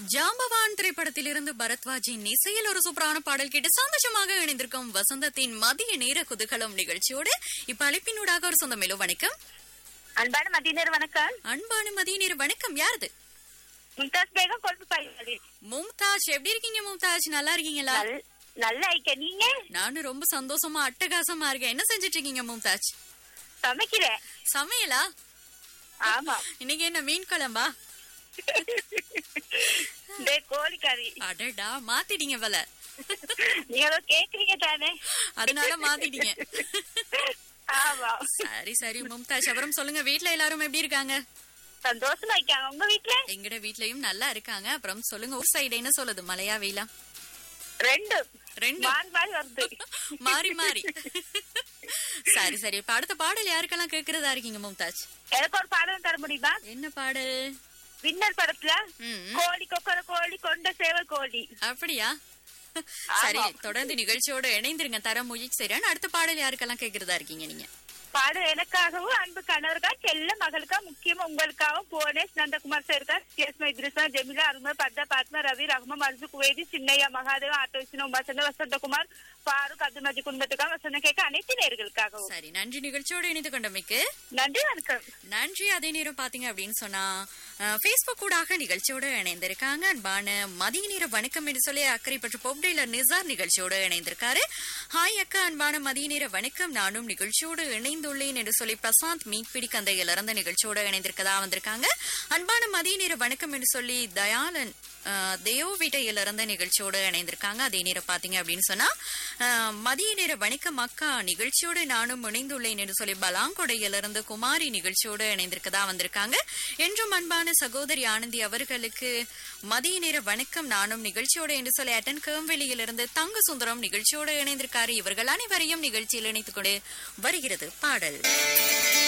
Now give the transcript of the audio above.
ஜாம்பவான் திரைப்படத்திலிருந்து பரத்வாஜின் இசையில் ஒரு சூப்பரான பாடல் கேட்டு சந்தோஷமாக இணைந்திருக்கும் வசந்தத்தின் மதிய நேர குதூகலம் நிகழ்ச்சியோடு இப்ப அழைப்பினூடாக ஒரு சொந்த மேலோ வணக்கம் அன்பான மதியினர் வணக்கம் அன்பான மதிய நேர வணக்கம் யாருது மும்தாஸ் பேகம் கொழுப்பு பாய்வாடி மும்தாஜ் எப்படி இருக்கீங்க மும்தாஜ் நல்லா இருக்கீங்களா நல்- நல்ல ஐக்க நீங்க நானும் ரொம்ப சந்தோஷமா அட்டகாசமா இருக்கேன் என்ன செஞ்சுட்டு இருக்கீங்க மும்தாஜ் சமைக்கிறேன் சமையலா ஆமா இன்னைக்கு என்ன மீன் குழம்பா இந்த கோழிக்கறி அடடா மாத்திட்டீங்க போல நீங்க ஏதோ கேக்குறீங்க தானே அதனால மாத்திட்டீங்க ஆமா சரி சரி மும்தாஜ் அப்புறம் சொல்லுங்க வீட்ல எல்லாரும் எப்படி இருக்காங்க சந்தோஷமா இருக்காங்க உங்க வீட்டுல எங்கட வீட்லயும் நல்லா இருக்காங்க அப்புறம் சொல்லுங்க ஊர் சைடு என்ன சொல்லுது மலையா வெயிலா ரெண்டு ரெண்டு மான் மாறி வருது மாறி மாறி சரி சரி இப்ப அடுத்த பாடல் யாருக்கெல்லாம் கேக்குறதா இருக்கீங்க மும்தாஜ் எனக்கு ஒரு பாடம் தர முடியுமா என்ன பாடல் வின்னர் படத்துல ம், கோழி கொக்கர கோழி கொண்ட சேவல் கோழி அப்படியா சரி தொடர்ந்து நிகழ்ச்சியோட இணைந்திருங்க தர முயற்சி செய்றேன் அடுத்த பாடல் யாருக்கெல்லாம் கேக்குறதா இருக்கீங்க நீங்க பாடம் எனக்காகவும் அன்பு கணவருக்கா செல்ல மகளுக்கா முக்கியமா உங்களுக்காகவும் புவனேஷ் நந்தகுமார் சாருக்கா கேஸ்மா இத்ரிசா ஜெமிலா அருமை பர்தா பாத்மா ரவி ரஹ்மா மர்சு குவேதி சின்னையா மகாதேவ் ஆட்டோ விஷ்ணு உமாசந்த வசந்தகுமார் பாருக் அப்துல் மஜி குடும்பத்துக்காக வசந்த கேட்க அனைத்து நேர்களுக்காகவும் சரி நன்றி நிகழ்ச்சியோட இணைந்து கொண்டமைக்கு நன்றி வணக்கம் நன்றி அதே நேரம் பாத்தீங்க அப்படின்னு சொன்னா பேஸ்புக் கூடாக நிகழ்ச்சியோட இணைந்திருக்காங்க அன்பான மதிய நேர வணக்கம் என்று சொல்லி அக்கறை பற்று பொப்டெய்லர் நிசார் நிகழ்ச்சியோட இணைந்திருக்காரு ஹாய் அக்கா அன்பான மதிய நேர வணக்கம் நானும் நிகழ்ச்சியோடு இணைந்துள்ளேன் என்று சொல்லி பிரசாந்த் மீன்பிடி கந்தையில் இறந்த நிகழ்ச்சியோட இணைந்திருக்கதா வந்திருக்காங்க அன்பான மதிய நேர வணக்கம் என்று சொல்லி தயாளன் அஹ், தேவ வீட்டையில் இறந்த நிகழ்ச்சியோட இணைந்திருக்காங்க அதே நேரம் பாத்தீங்க அப்படின்னு சொன்னா அஹ், மதிய நேர வணக்கம் அக்கா நிகழ்ச்சியோடு நானும் இணைந்துள்ளேன் என்று சொல்லி பலாங்கொடையிலிருந்து குமாரி நிகழ்ச்சியோடு இணைந்திருக்கதா வந்திருக்காங்க என்றும் அன்பான சகோதரி ஆனந்தி அவர்களுக்கு மதிய நேர வணக்கம் நானும் நிகழ்ச்சியோடு என்று சொல்லி அட்டன் கேம்வெளியிலிருந்து தங்க சுந்தரம் நிகழ்ச்சியோடு இணைந்திருக்காரு இவர்கள் அனைவரையும் நிகழ்ச்சியில் இணைத்துக் கொண்டு வருகிறது பாடல்